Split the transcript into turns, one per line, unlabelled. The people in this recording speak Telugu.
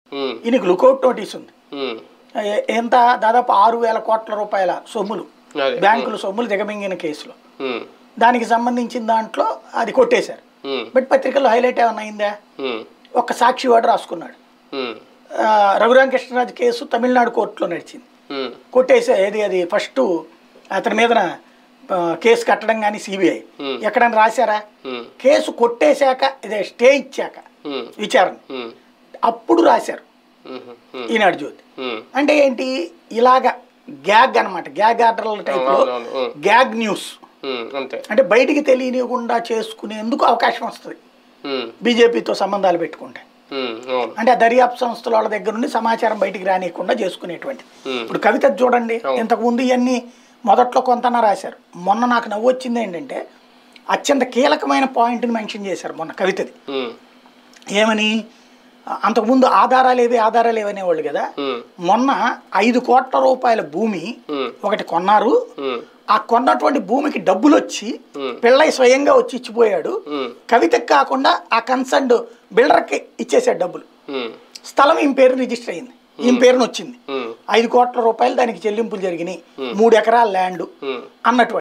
ఉమ్,
ఈయనకి లుకౌట్ నోటీస్ ఉంది
ఉమ్,
ఏ- ఎంత దాదాపు ఆరు వేల కోట్ల రూపాయల సొమ్ములు
అదే
బ్యాంకుల సొమ్ములు దిగమింగిన కేసులో
ఉమ్,
దానికి సంబంధించిన దాంట్లో అది కొట్టేశారు
ఉమ్,
బట్ పత్రికల్లో హైలైట్ ఏమైనా అయిందా
ఉమ్,
ఒక సాక్షి వాడు రాసుకున్నాడు
ఉమ్,
ఆ, రఘురామకృష్ణరాజు కేసు తమిళనాడు కోర్టులో నడిచింది
ఉమ్,
కొట్టేసే ఏది అది ఫస్ట్ అతని మీద కేసు కట్టడం కానీ సిబిఐ
Hmm.
ఎక్కడైనా రాశారా
ఉమ్,
కేసు కొట్టేశాక ఇదే స్టే ఇచ్చాక
ఉమ్,
విచారణ
ఉమ్,
అప్పుడు రాశారు
ఉమ్, ఉమ్,
ఈనాడు జ్యోతి
ఉమ్,
అంటే ఏంటి ఇలాగ గ్యాగ్ అన్నమాట గ్యాగ్ ఆర్డర్ల టైప్లో
అవునవును, ఉమ్,
గ్యాగ్ న్యూస్
ఉమ్, అంతే
అంటే బయటికి తెలియనివ్వకుండా చేసుకునేందుకు అవకాశం వస్తుంది
ఉమ్,
బీజేపీతో సంబంధాలు పెట్టుకుంటే
ఉమ్, అవును
అంటే ఆ దర్యాప్తు సంస్థల వాళ్ళ దగ్గర నుండి సమాచారం బయటికి రానియకుండా చేసుకునేటువంటి
ఉమ్,
ఇప్పుడు కవిత చూడండి
అవును.
ఇంతకుముందు ఇవన్నీ మొదట్లో కొంతనా రాశారు మొన్న నాకు నవ్వు వచ్చింది ఏంటంటే అత్యంత కీలకమైన పాయింట్ని మెన్షన్ చేశారు మొన్న కవితది
ఉమ్,
ఏమని అంతకుముందు ఆధారాలు ఏవి ఆధారాలు ఏవి అనేవాళ్ళు కదా
ఉమ్,
మొన్న ఐదు కోట్ల రూపాయల భూమి
ఉమ్,
ఒకటి కొన్నారు
ఉమ్,
ఆ కొన్నటువంటి భూమికి డబ్బులు వచ్చి
ఉమ్,
పిల్లయ్య స్వయంగా వచ్చి ఇచ్చిపోయాడు
ఉమ్,
కవితకి కాకుండా ఆ కన్సర్న్డ్ బిల్డర్కి ఇచ్చేసాడు డబ్బులు
ఉమ్,
స్థలం ఈమె పేరు రిజిస్టర్ అయింది ఈమె పేరున వచ్చింది
ఉమ్,
ఐదు కోట్ల రూపాయలు దానికి చెల్లింపులు జరిగినాయి మూడు ఎకరాల ల్యాండ్
ఉమ్.
అన్నటువంటి